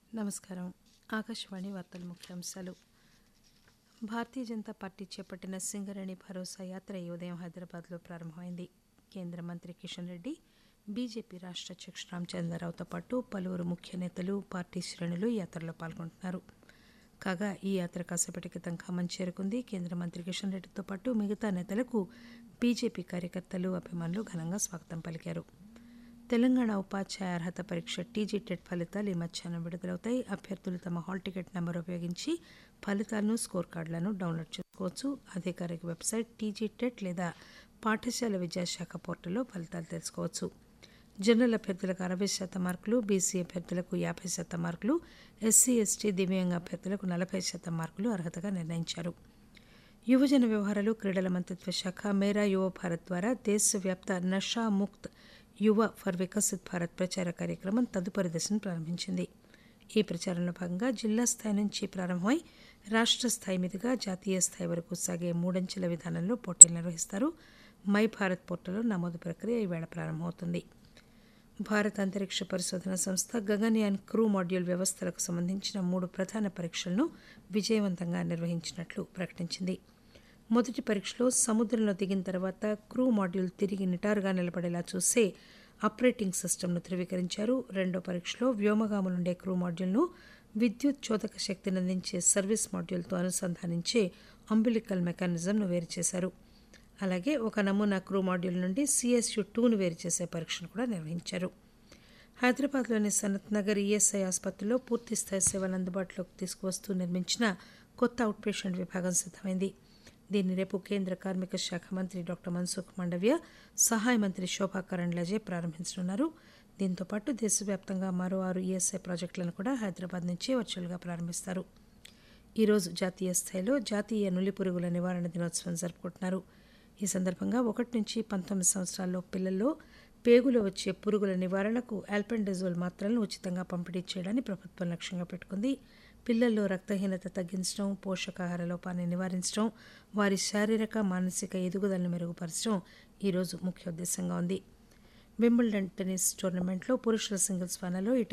నమస్కారం ఆకాశవాణి వార్తల ముఖ్యాంశాలు భారతీయ జనతా పార్టీ చేపట్టిన సింగరేణి భరోసా యాత్ర ఈ ఉదయం హైదరాబాద్లో ప్రారంభమైంది కేంద్ర మంత్రి కిషన్ రెడ్డి బీజేపీ రాష్ట అధ్యక్షుడు రామచంద్రరావుతో పాటు పలువురు ముఖ్య నేతలు పార్టీ శ్రేణులు ఈ యాత్రలో పాల్గొంటున్నారు కాగా ఈ యాత్ర కాసేపటి క్రితం ఖమ్మం చేరుకుంది కేంద్ర మంత్రి కిషన్ రెడ్డితో పాటు మిగతా నేతలకు బీజేపీ కార్యకర్తలు అభిమానులు ఘనంగా స్వాగతం పలికారు తెలంగాణ ఉపాధ్యాయ అర్హత పరీక్ష టీజీ టెట్ ఫలితాలు ఈ మధ్యాహ్నం విడుదలవుతాయి అభ్యర్థులు తమ హాల్ టికెట్ నెంబర్ ఉపయోగించి ఫలితాలను స్కోర్ కార్డులను డౌన్లోడ్ చేసుకోవచ్చు అధికారిక వెబ్సైట్ టీజీ టెట్ లేదా పాఠశాల విద్యాశాఖ పోర్టల్లో ఫలితాలు తెలుసుకోవచ్చు జనరల్ అభ్యర్థులకు అరవై శాతం మార్కులు బీసీ అభ్యర్థులకు యాభై శాతం మార్కులు ఎస్సీ ఎస్టీ దివ్యాంగ అభ్యర్థులకు నలభై శాతం మార్కులు అర్హతగా నిర్ణయించారు యువజన వ్యవహారాలు క్రీడల మంత్రిత్వ శాఖ మేరా యువ భారత్ ద్వారా దేశవ్యాప్త నషా ముక్త్ యువ ఫర్ వికసిత్ భారత్ ప్రచార కార్యక్రమం తదుపరి దశను ప్రారంభించింది ఈ ప్రచారంలో భాగంగా జిల్లా స్థాయి నుంచి ప్రారంభమై రాష్ట్ర స్థాయి మీదుగా జాతీయ స్థాయి వరకు సాగే మూడంచెల విధానంలో పోటీలు నిర్వహిస్తారు మై భారత్ పోర్టల్లో నమోదు ప్రక్రియ ఈవేళ ప్రారంభమవుతుంది భారత అంతరిక్ష పరిశోధన సంస్థ గగన్యాన్ క్రూ మాడ్యూల్ వ్యవస్థలకు సంబంధించిన మూడు ప్రధాన పరీక్షలను విజయవంతంగా నిర్వహించినట్లు ప్రకటించింది మొదటి పరీక్షలో సముద్రంలో దిగిన తర్వాత క్రూ మాడ్యూల్ తిరిగి నిటారుగా నిలబడేలా చూసే ఆపరేటింగ్ సిస్టమ్ను ధృవీకరించారు రెండో పరీక్షలో వ్యోమగాములుండే క్రూ మాడ్యూల్ను విద్యుత్ చోదక శక్తిని అందించే సర్వీస్ మాడ్యూల్తో అనుసంధానించే అంబిలికల్ మెకానిజంను వేరు చేశారు అలాగే ఒక నమూనా క్రూ మాడ్యూల్ నుండి సిఎస్యు టూను వేరు చేసే పరీక్షను కూడా నిర్వహించారు హైదరాబాద్లోని సనత్ నగర్ ఈఎస్ఐ ఆసుపత్రిలో పూర్తిస్థాయి సేవలు అందుబాటులోకి తీసుకువస్తూ నిర్మించిన కొత్త అవుట్ పేషెంట్ విభాగం సిద్దమైంది దీన్ని రేపు కేంద్ర కార్మిక శాఖ మంత్రి డాక్టర్ మన్సుఖ్ మండవ్య సహాయ మంత్రి శోభా కరండ్లాజే ప్రారంభించనున్నారు దీంతో పాటు దేశవ్యాప్తంగా మరో ఆరు ఈఎస్ఐ ప్రాజెక్టులను కూడా హైదరాబాద్ నుంచి వర్చువల్గా ప్రారంభిస్తారు ఈరోజు జాతీయ స్థాయిలో జాతీయ నులి పురుగుల నివారణ దినోత్సవం జరుపుకుంటున్నారు ఈ సందర్భంగా ఒకటి నుంచి పంతొమ్మిది సంవత్సరాల్లో పిల్లల్లో పేగులో వచ్చే పురుగుల నివారణకు ఆల్పెండజోల్ మాత్రలను ఉచితంగా పంపిణీ చేయడాన్ని ప్రభుత్వం లక్ష్యంగా పెట్టుకుంది పిల్లల్లో రక్తహీనత తగ్గించడం పోషకాహార లోపాన్ని నివారించడం వారి శారీరక మానసిక ఎదుగుదలను మెరుగుపరచడం ఈరోజు ముఖ్య ఉద్దేశంగా ఉంది వింబుల్డన్ టెన్నిస్ టోర్నమెంట్లో పురుషుల సింగిల్స్ ఫైనల్లో